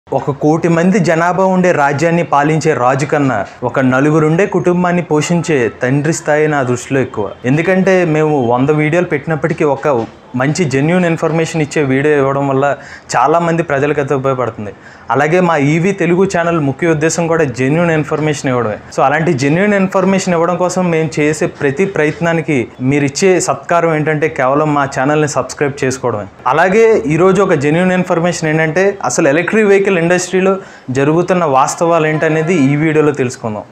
ఒక కోటి మంది జనాభా ఉండే రాజ్యాన్ని పాలించే రాజు కన్నా ఒక నలుగురుండే కుటుంబాన్ని పోషించే తండ్రి స్థాయి నా దృష్టిలో ఎక్కువ ఎందుకంటే మేము వంద వీడియోలు పెట్టినప్పటికీ ఒక మంచి జెన్యున్ ఇన్ఫర్మేషన్ ఇచ్చే వీడియో ఇవ్వడం వల్ల చాలామంది ప్రజలకు అయితే ఉపయోగపడుతుంది అలాగే మా ఈవీ తెలుగు ఛానల్ ముఖ్య ఉద్దేశం కూడా జెన్యున్ ఇన్ఫర్మేషన్ ఇవ్వడమే సో అలాంటి జెన్యున్ ఇన్ఫర్మేషన్ ఇవ్వడం కోసం మేము చేసే ప్రతి ప్రయత్నానికి మీరు ఇచ్చే సత్కారం ఏంటంటే కేవలం మా ఛానల్ని సబ్స్క్రైబ్ చేసుకోవడమే అలాగే ఈరోజు ఒక జెన్యున్ ఇన్ఫర్మేషన్ ఏంటంటే అసలు ఎలక్ట్రిక్ వెహికల్ ఇండస్ట్రీలో జరుగుతున్న వాస్తవాలు ఏంటనేది ఈ వీడియోలో తెలుసుకుందాం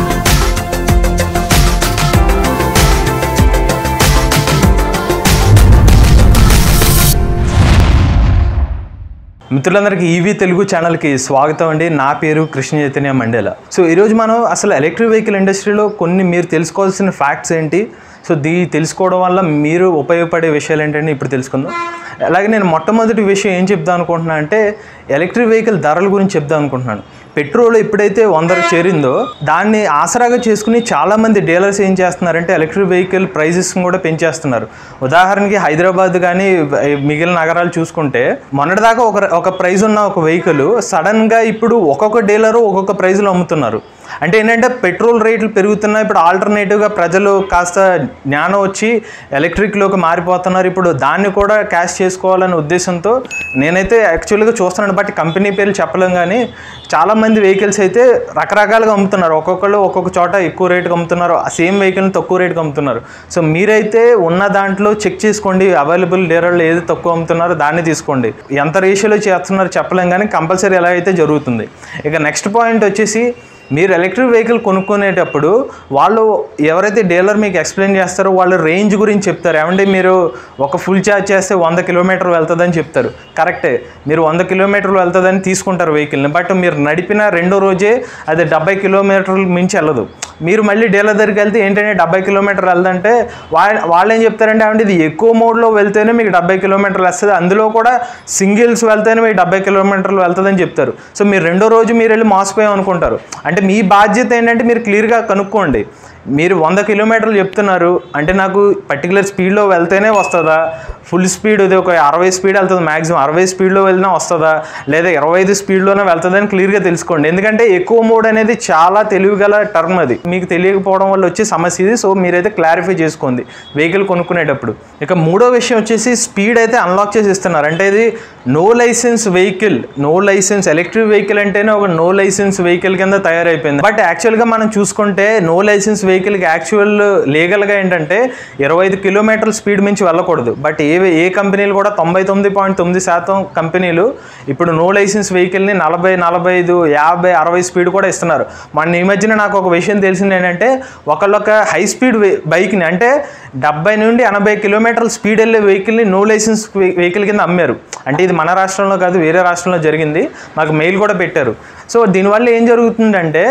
మిత్రులందరికీ ఈవీ తెలుగు ఛానల్కి స్వాగతం అండి నా పేరు కృష్ణ చైతన్య మండేల సో ఈరోజు మనం అసలు ఎలక్ట్రిక్ వెహికల్ ఇండస్ట్రీలో కొన్ని మీరు తెలుసుకోవాల్సిన ఫ్యాక్ట్స్ ఏంటి సో దీ తెలుసుకోవడం వల్ల మీరు ఉపయోగపడే విషయాలు ఏంటంటే ఇప్పుడు తెలుసుకుందాం అలాగే నేను మొట్టమొదటి విషయం ఏం చెప్దాం అనుకుంటున్నా అంటే ఎలక్ట్రిక్ వెహికల్ ధరల గురించి చెప్దాం అనుకుంటున్నాను పెట్రోల్ ఎప్పుడైతే వందకు చేరిందో దాన్ని ఆసరాగా చేసుకుని చాలామంది డీలర్స్ ఏం చేస్తున్నారంటే ఎలక్ట్రిక్ వెహికల్ ప్రైజెస్ కూడా పెంచేస్తున్నారు ఉదాహరణకి హైదరాబాద్ కానీ మిగిలిన నగరాలు చూసుకుంటే మొన్నటిదాకా ఒక ఒక ప్రైజ్ ఉన్న ఒక వెహికల్ సడన్గా ఇప్పుడు ఒక్కొక్క డీలరు ఒక్కొక్క ప్రైజ్లో అమ్ముతున్నారు అంటే ఏంటంటే పెట్రోల్ రేట్లు పెరుగుతున్నాయి ఇప్పుడు ఆల్టర్నేటివ్గా ప్రజలు కాస్త జ్ఞానం వచ్చి ఎలక్ట్రిక్లోకి మారిపోతున్నారు ఇప్పుడు దాన్ని కూడా క్యాష్ చేసుకోవాలనే ఉద్దేశంతో నేనైతే యాక్చువల్గా చూస్తున్నాను బట్ కంపెనీ పేర్లు చెప్పలేం కానీ చాలామంది వెహికల్స్ అయితే రకరకాలుగా అమ్ముతున్నారు ఒక్కొక్కళ్ళు ఒక్కొక్క చోట ఎక్కువ రేటుకి అమ్ముతున్నారు ఆ సేమ్ వెహికల్ని తక్కువ రేటుకి అమ్ముతున్నారు సో మీరైతే ఉన్న దాంట్లో చెక్ చేసుకోండి అవైలబుల్ డీలర్లు ఏది తక్కువ అమ్ముతున్నారో దాన్ని తీసుకోండి ఎంత రేషియోలో చేస్తున్నారో చెప్పలేం కానీ కంపల్సరీ ఎలా అయితే జరుగుతుంది ఇక నెక్స్ట్ పాయింట్ వచ్చేసి మీరు ఎలక్ట్రిక్ వెహికల్ కొనుక్కునేటప్పుడు వాళ్ళు ఎవరైతే డీలర్ మీకు ఎక్స్ప్లెయిన్ చేస్తారో వాళ్ళు రేంజ్ గురించి చెప్తారు ఏమంటే మీరు ఒక ఫుల్ ఛార్జ్ చేస్తే వంద కిలోమీటర్లు వెళ్తుందని చెప్తారు కరెక్టే మీరు వంద కిలోమీటర్లు వెళ్తుందని తీసుకుంటారు వెహికల్ని బట్ మీరు నడిపిన రెండో రోజే అది డెబ్బై కిలోమీటర్లు మించి వెళ్ళదు మీరు మళ్ళీ డీలర్ దగ్గరికి వెళ్తే ఏంటంటే డెబ్బై కిలోమీటర్లు వెళ్దంటే వాళ్ళ వాళ్ళు ఏం చెప్తారంటే ఏమంటే ఇది ఎక్కువ మోడ్లో వెళ్తేనే మీకు డెబ్బై కిలోమీటర్లు వస్తుంది అందులో కూడా సింగిల్స్ వెళ్తేనే మీకు డెబ్బై కిలోమీటర్లు వెళ్తుందని చెప్తారు సో మీరు రెండో రోజు మీరు వెళ్ళి మోసపోయాం అనుకుంటారు అంటే మీ బాధ్యత ఏంటంటే మీరు క్లియర్గా కనుక్కోండి మీరు వంద కిలోమీటర్లు చెప్తున్నారు అంటే నాకు పర్టికులర్ స్పీడ్లో వెళ్తేనే వస్తుందా ఫుల్ స్పీడ్ ఇది ఒక అరవై స్పీడ్ వెళ్తుంది మ్యాక్సిమం అరవై స్పీడ్లో వెళ్ళినా వస్తుందా లేదా ఇరవై ఐదు స్పీడ్లోనే వెళ్తుందని క్లియర్గా తెలుసుకోండి ఎందుకంటే ఎక్కువ మోడ్ అనేది చాలా తెలివిగల టర్మ్ అది మీకు తెలియకపోవడం వల్ల వచ్చే సమస్య ఇది సో మీరైతే క్లారిఫై చేసుకోండి వెహికల్ కొనుక్కునేటప్పుడు ఇక మూడో విషయం వచ్చేసి స్పీడ్ అయితే అన్లాక్ చేసి ఇస్తున్నారు అంటే ఇది no licence vehicle no licence electric vehicle అంటేనే ఒక నో లైసెన్స్ వెహికల్ కింద తయారైపోయింది బట్ యాక్చువల్గా మనం చూసుకుంటే నో లైసెన్స్ వెహికల్కి యాక్చువల్ లీగల్గా ఏంటంటే ఇరవై ఐదు కిలోమీటర్ల స్పీడ్ మించి వెళ్ళకూడదు బట్ ఏ ఏ కంపెనీలు కూడా తొంభై తొమ్మిది పాయింట్ తొమ్మిది శాతం కంపెనీలు ఇప్పుడు నో లైసెన్స్ వెహికల్ని నలభై నలభై ఐదు యాభై అరవై స్పీడ్ కూడా ఇస్తున్నారు మన ఈ మధ్యన నాకు ఒక విషయం తెలిసింది ఏంటంటే ఒకళ్ళొక హై స్పీడ్ బైక్ని అంటే డెబ్బై నుండి ఎనభై కిలోమీటర్ల స్పీడ్ వెళ్ళే వెహికల్ని నో లైసెన్స్ వెహికల్ కింద అమ్మారు అంటే ఇది మన రాష్ట్రంలో కాదు వేరే రాష్ట్రంలో జరిగింది మాకు మెయిల్ కూడా పెట్టారు సో దీనివల్ల ఏం జరుగుతుందంటే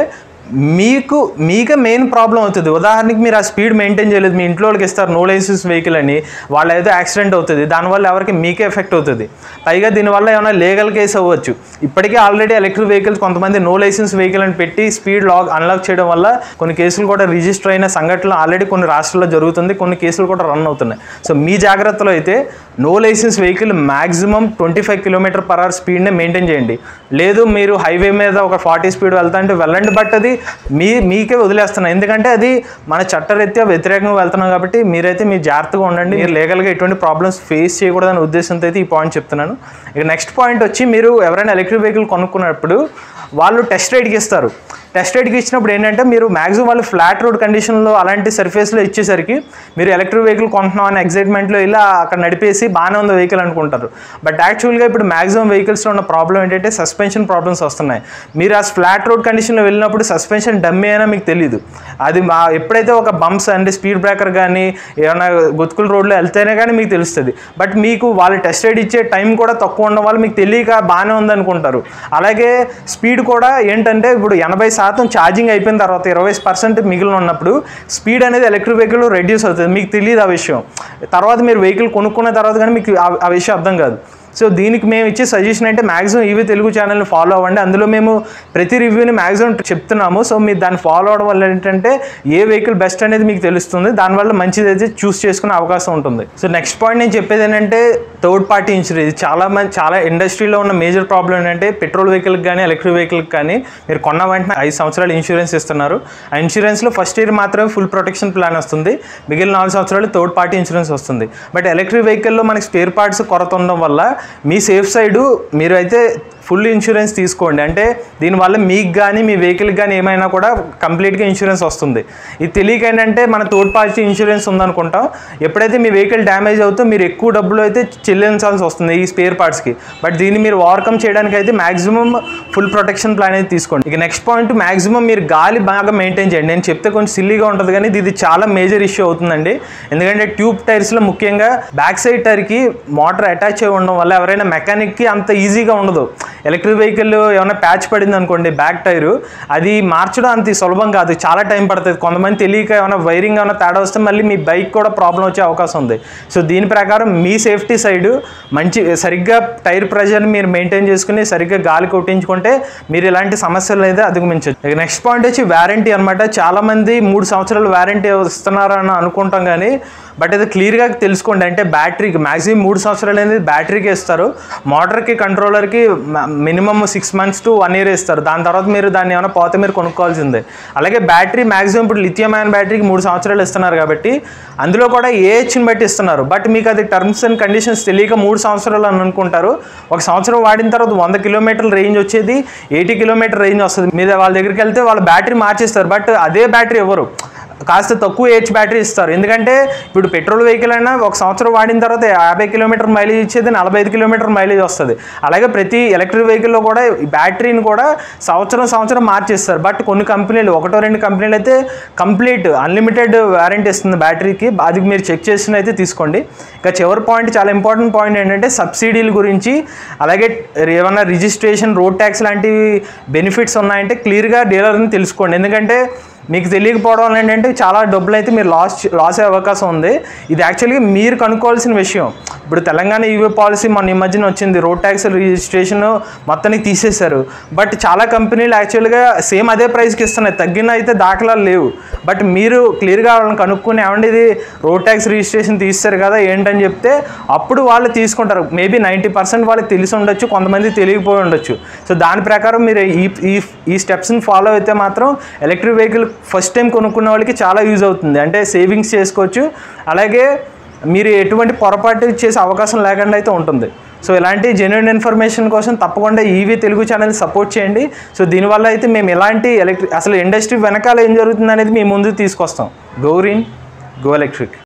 మీకు మీకే మెయిన్ ప్రాబ్లం అవుతుంది ఉదాహరణకి మీరు ఆ స్పీడ్ మెయింటైన్ చేయలేదు మీ ఇంట్లో వాళ్ళకి ఇస్తారు నో లైసెన్స్ వెహికల్ అని వాళ్ళు అయితే యాక్సిడెంట్ అవుతుంది దానివల్ల ఎవరికి మీకే ఎఫెక్ట్ అవుతుంది పైగా దీనివల్ల ఏమైనా లీగల్ కేసు అవ్వచ్చు ఇప్పటికే ఆల్రెడీ ఎలక్ట్రిక్ వెహికల్స్ కొంతమంది నో లైసెన్స్ వెహికల్ అని పెట్టి స్పీడ్ లాక్ అన్లాక్ చేయడం వల్ల కొన్ని కేసులు కూడా రిజిస్టర్ అయిన సంఘటనలు ఆల్రెడీ కొన్ని రాష్ట్రాల్లో జరుగుతుంది కొన్ని కేసులు కూడా రన్ అవుతున్నాయి సో మీ జాగ్రత్తలో అయితే no licence vehicle maximum twenty five kilometre per hour స్పీడ్నే మెయింటైన్ చేయండి లేదు మీరు హైవే మీద ఒక ఫార్టీ స్పీడ్ వెళ్తా అంటే వెళ్ళండి బట్ అది మీ మీకే వదిలేస్తున్నాను ఎందుకంటే అది మన చట్టరీత్యా వ్యతిరేకంగా వెళ్తున్నాం కాబట్టి మీరైతే మీరు జాగ్రత్తగా ఉండండి మీరు లీగల్గా ఎటువంటి ప్రాబ్లమ్స్ ఫేస్ చేయకూడదనే ఉద్దేశంతో అయితే ఈ పాయింట్ చెప్తున్నాను ఇక నెక్స్ట్ పాయింట్ వచ్చి మీరు ఎవరైనా ఎలక్ట్రిక్ వెహికల్ కొనుక్కున్నప్పుడు వాళ్ళు టెస్ట్ రైడ్కి ఇస్తారు టెస్ట్ రైడ్కి ఇచ్చినప్పుడు ఏంటంటే మీరు మ్యాక్సిమం వాళ్ళు ఫ్లాట్ రోడ్ కండిషన్లో అలాంటి సర్ఫేస్లో ఇచ్చేసరికి మీరు ఎలక్ట్రిక్ వెహికల్ కొంటున్నాం అనే ఎగ్జైట్మెంట్లో ఇలా అక్కడ నడిపేసి బాగానే ఉంది వెహికల్ అనుకుంటారు బట్ యాక్చువల్గా ఇప్పుడు మ్యాక్సిమం వెహికల్స్లో ఉన్న ప్రాబ్లం ఏంటంటే సస్పెన్షన్ ప్రాబ్లమ్స్ వస్తున్నాయి మీరు ఆ ఫ్లాట్ రోడ్ కండిషన్లో వెళ్ళినప్పుడు సస్పెన్షన్ డమ్మీ అయినా మీకు తెలియదు అది మా ఎప్పుడైతే ఒక బంప్స్ అంటే స్పీడ్ బ్రేకర్ కానీ ఏమైనా గుత్తుకుల రోడ్లో వెళ్తేనే కానీ మీకు తెలుస్తుంది బట్ మీకు వాళ్ళు టెస్ట్ రైడ్ ఇచ్చే టైం కూడా తక్కువ ఉండడం వల్ల మీకు తెలియక బాగానే ఉందనుకుంటారు అలాగే స్పీడ్ కూడా ఏంటంటే ఇప్పుడు ఎనభై శాతం ఛార్జింగ్ అయిపోయిన తర్వాత ఇరవై పర్సెంట్ మిగిలిన ఉన్నప్పుడు స్పీడ్ అనేది ఎలక్ట్రిక్ వెహికల్ రెడ్యూస్ అవుతుంది మీకు తెలియదు ఆ విషయం తర్వాత మీరు వెహికల్ కొనుక్కున్న తర్వాత కానీ మీకు ఆ- ఆ విషయం అర్థం కాదు సో దీనికి మేము ఇచ్చే సజెషన్ అంటే మాక్సిమం ఇవి తెలుగు ఛానల్ని ఫాలో అవ్వండి అందులో మేము ప్రతి రివ్యూని మాక్సిమం చెప్తున్నాము సో మీరు దాన్ని ఫాలో అవడం వల్ల ఏంటంటే ఏ వెహికల్ బెస్ట్ అనేది మీకు తెలుస్తుంది దానివల్ల మంచిది అయితే చూస్ చేసుకునే అవకాశం ఉంటుంది సో నెక్స్ట్ పాయింట్ నేను చెప్పేది ఏంటంటే థర్డ్ పార్టీ ఇన్సూరెన్స్ చాలా మంది చాలా ఇండస్ట్రీలో ఉన్న మేజర్ ప్రాబ్లం ఏంటంటే పెట్రోల్ వెహికల్కి కానీ ఎలక్ట్రిక్ వెహికల్కి కానీ మీరు కొన్న వెంటనే ఐదు సంవత్సరాలు ఇన్సూరెన్స్ ఇస్తున్నారు ఆ ఇన్సూరెన్స్లో ఫస్ట్ ఇయర్ మాత్రమే ఫుల్ ప్రొటెక్షన్ ప్లాన్ వస్తుంది మిగిలిన నాలుగు సంవత్సరాలు థర్డ్ పార్టీ ఇన్సూరెన్స్ వస్తుంది బట్ ఎలక్ట్రిక్ వెహికల్లో మనకి స్పేర్ పార్ట్స్ కొరత ఉండడం వల్ల మీ సేఫ్ సైడు మీరు అయితే ఫుల్ ఇన్సూరెన్స్ తీసుకోండి అంటే దీనివల్ల మీకు కానీ మీ వెహికల్కి కానీ ఏమైనా కూడా కంప్లీట్గా ఇన్సూరెన్స్ వస్తుంది ఇది తెలియక ఏంటంటే మన థర్డ్ పార్టీ ఇన్సూరెన్స్ ఉందనుకుంటాం ఎప్పుడైతే మీ వెహికల్ డ్యామేజ్ అవుతో మీరు ఎక్కువ డబ్బులు అయితే చెల్లించాల్సి వస్తుంది ఈ స్పేర్ పార్ట్స్కి బట్ దీన్ని మీరు ఓవర్కమ్ చేయడానికి అయితే మాక్సిమం ఫుల్ ప్రొటెక్షన్ ప్లాన్ అయితే తీసుకోండి ఇక నెక్స్ట్ పాయింట్ మాక్సిమం మీరు గాలి బాగా మెయింటైన్ చేయండి నేను చెప్తే కొంచెం సిల్లీగా ఉంటుంది కానీ ఇది చాలా మేజర్ ఇష్యూ అవుతుందండి ఎందుకంటే ట్యూబ్ టైర్స్లో ముఖ్యంగా బ్యాక్ సైడ్ టైర్కి మోటార్ అటాచ్ అయి ఉండడం వల్ల ఎవరైనా మెకానిక్కి అంత ఈజీగా ఉండదు ఎలక్ట్రిక్ వెహికల్ ఏమైనా ప్యాచ్ పడింది అనుకోండి బ్యాక్ టైరు అది మార్చడం అంత సులభం కాదు చాలా టైం పడుతుంది కొంతమంది తెలియక ఏమైనా వైరింగ్ ఏమైనా తేడా వస్తే మళ్ళీ మీ బైక్ కూడా ప్రాబ్లం వచ్చే అవకాశం ఉంది సో దీని ప్రకారం మీ సేఫ్టీ సైడ్ మంచి సరిగ్గా టైర్ ప్రెషర్ని మీరు మెయింటైన్ చేసుకుని సరిగ్గా గాలి కొట్టించుకుంటే మీరు ఇలాంటి సమస్యలు అయితే అధిగమించవచ్చు ఇక నెక్స్ట్ పాయింట్ వచ్చి వారంటీ అనమాట చాలామంది మూడు సంవత్సరాలు వారంటీ ఇస్తున్నారని అనుకుంటాం కానీ బట్ ఇది క్లియర్గా తెలుసుకోండి అంటే బ్యాటరీకి మ్యాక్సిమం మూడు సంవత్సరాలు అనేది బ్యాటరీకి ఇస్తారు మోటార్కి కంట్రోలర్కి minimum six months to one year ఇస్తారు దాని తర్వాత మీరు దాన్ని ఏమైనా పోతే మీరు కొనుక్కోవాల్సిందే అలాగే బ్యాటరీ మ్యాక్సిమం ఇప్పుడు లిథియం అయన్ బ్యాటరీకి మూడు సంవత్సరాలు ఇస్తున్నారు కాబట్టి అందులో కూడా ఏహెచ్ని బట్టి ఇస్తున్నారు బట్ మీకు అది టర్మ్స్ అండ్ కండిషన్స్ తెలియక మూడు సంవత్సరాలు అని అనుకుంటారు ఒక సంవత్సరం వాడిన తర్వాత వంద కిలోమీటర్ల రేంజ్ వచ్చేది ఎయిటీ కిలోమీటర్ రేంజ్ వస్తుంది మీరు వాళ్ళ దగ్గరికి వెళ్తే వాళ్ళు బ్యాటరీ మార్చేస్తారు బట్ అదే బ్యాటరీ ఎవరు కాస్త తక్కువ హెచ్ బ్యాటరీ ఇస్తారు ఎందుకంటే ఇప్పుడు పెట్రోల్ వెహికల్ అయినా ఒక సంవత్సరం వాడిన తర్వాత యాభై కిలోమీటర్ మైలేజ్ ఇచ్చేది నలభై ఐదు కిలోమీటర్ మైలేజ్ వస్తుంది అలాగే ప్రతి ఎలక్ట్రిక్ వెహికల్లో కూడా ఈ బ్యాటరీని కూడా సంవత్సరం సంవత్సరం మార్చేస్తారు బట్ కొన్ని కంపెనీలు ఒకటో రెండు కంపెనీలు అయితే కంప్లీట్ అన్లిమిటెడ్ వారంటీ ఇస్తుంది బ్యాటరీకి అది మీరు చెక్ చేసిన అయితే తీసుకోండి ఇక చివరి పాయింట్ చాలా ఇంపార్టెంట్ పాయింట్ ఏంటంటే సబ్సిడీల గురించి అలాగే ఏమన్నా రిజిస్ట్రేషన్ రోడ్ ట్యాక్స్ లాంటివి బెనిఫిట్స్ ఉన్నాయంటే క్లియర్గా డీలర్ని తెలుసుకోండి ఎందుకంటే మీకు తెలియకపోవడం వల్ల ఏంటంటే చాలా డబ్బులు అయితే మీరు లాస్ లాస్ అయ్యే అవకాశం ఉంది ఇది యాక్చువల్గా మీరు కనుక్కోవాల్సిన విషయం ఇప్పుడు తెలంగాణ ఈవీ పాలసీ మొన్న ఈ మధ్యన వచ్చింది రోడ్ ట్యాక్స్ రిజిస్ట్రేషన్ మొత్తానికి తీసేశారు బట్ చాలా కంపెనీలు యాక్చువల్గా సేమ్ అదే ప్రైస్కి ఇస్తున్నాయి తగ్గిన అయితే దాఖలాలు లేవు బట్ మీరు క్లియర్గా వాళ్ళని కనుక్కొని ఏమండి ఇది రోడ్ ట్యాక్స్ రిజిస్ట్రేషన్ తీస్తారు కదా ఏంటని చెప్తే అప్పుడు వాళ్ళు తీసుకుంటారు మేబీ నైంటీ పర్సెంట్ వాళ్ళకి తెలిసి ఉండొచ్చు కొంతమంది తెలియకపోయి ఉండొచ్చు సో దాని ప్రకారం మీరు ఈ ఈ ఈ స్టెప్స్ని ఫాలో అయితే మాత్రం ఎలక్ట్రిక్ వెహికల్ ఫస్ట్ టైం కొనుక్కున్న వాళ్ళకి చాలా యూజ్ అవుతుంది అంటే సేవింగ్స్ చేసుకోవచ్చు అలాగే మీరు ఎటువంటి పొరపాటు చేసే అవకాశం లేకుండా అయితే ఉంటుంది సో ఇలాంటి జెన్యున్ ఇన్ఫర్మేషన్ కోసం తప్పకుండా ఈవీ తెలుగు ఛానల్ సపోర్ట్ చేయండి సో దీనివల్ల అయితే మేము ఎలాంటి ఎలక్ట్రిక్ అసలు ఇండస్ట్రీ వెనకాల ఏం జరుగుతుంది అనేది మీ ముందు తీసుకొస్తాం గౌరీన్ గో ఎలక్ట్రిక్